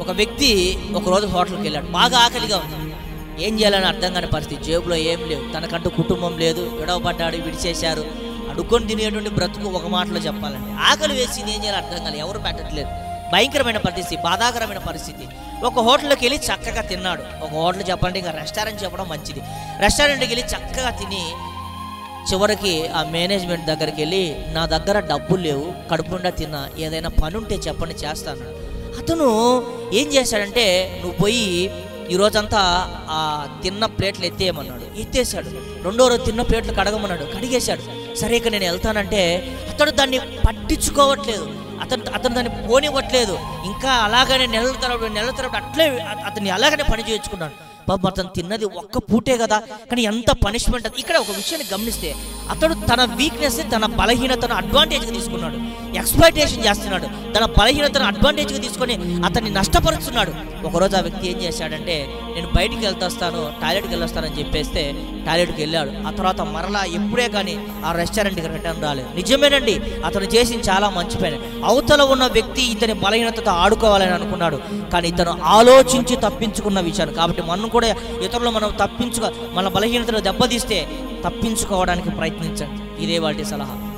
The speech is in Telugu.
ఒక వ్యక్తి ఒకరోజు హోటల్కి వెళ్ళాడు బాగా ఆకలిగా ఉంది ఏం చేయాలని అర్థం కాని పరిస్థితి జేబులో ఏం లేవు తనకంటూ కుటుంబం లేదు విడవబడ్డాడు విడిచేశారు అడుక్కొని తినేటువంటి బ్రతుకు ఒక మాటలో చెప్పాలంటే ఆకలి వేసింది ఏం చేయాలి అర్థం కాలేదు ఎవరు పెట్టట్లేదు భయంకరమైన పరిస్థితి బాధాకరమైన పరిస్థితి ఒక హోటల్లోకి వెళ్ళి చక్కగా తిన్నాడు ఒక హోటల్ చెప్పాలంటే ఇంకా రెస్టారెంట్ చెప్పడం మంచిది రెస్టారెంట్కి వెళ్ళి చక్కగా తిని చివరికి ఆ మేనేజ్మెంట్ దగ్గరికి వెళ్ళి నా దగ్గర డబ్బులు లేవు కడుపుండా తిన్నా ఏదైనా పని ఉంటే చెప్పండి చేస్తాను అతను ఏం చేశాడంటే నువ్వు పోయి ఈ రోజంతా ఆ తిన్న ప్లేట్లు ఎత్తేయమన్నాడు ఎత్తేసాడు రెండో రోజు తిన్న ప్లేట్లు కడగమన్నాడు కడిగేశాడు సరే ఇక నేను వెళ్తానంటే అతడు దాన్ని పట్టించుకోవట్లేదు అతను అతను దాన్ని పోనివ్వట్లేదు ఇంకా అలాగనే నెలల తరబడి నెలల తరబడి అట్లే అ- అతన్ని అలాగనే పని చేయించుకున్నాడు పాపం అతను తిన్నది ఒక్క పూటే కదా కానీ ఎంత పనిష్మెంట్ అది ఇక్కడ ఒక విషయాన్ని గమనిస్తే అతడు తన వీక్నెస్ తన బలహీనతను అడ్వాంటేజ్గా తీసుకున్నాడు ఎక్స్ప్లాయిటేషన్ చేస్తున్నాడు తన బలహీనతను అడ్వాంటేజ్గా తీసుకొని అతన్ని నష్టపరుస్తున్నాడు ఒకరోజు ఆ వ్యక్తి ఏం చేశాడంటే నేను బయటికి వెళ్తొస్తాను టాయిలెట్కి వెళ్ళొస్తానని చెప్పేస్తే టాయిలెట్కి వెళ్ళాడు ఆ తర్వాత మరలా ఎప్పుడే కానీ ఆ రెస్టారెంట్కి రిటర్న్ రాలేదు నిజమేనండి అతను చేసింది చాలా మంచి పని అవతల ఉన్న వ్యక్తి ఇతని బలహీనతతో ఆడుకోవాలని అనుకున్నాడు కానీ ఇతను ఆలోచించి తప్పించుకున్న విషయాన్ని కాబట్టి మనం కూడా ఇతరులు మనం తప్పించుకో మన బలహీనతను దెబ్బతీస్తే తప్పించుకోవడానికి ప్రయత్నించండి ఇదే వాటి సలహా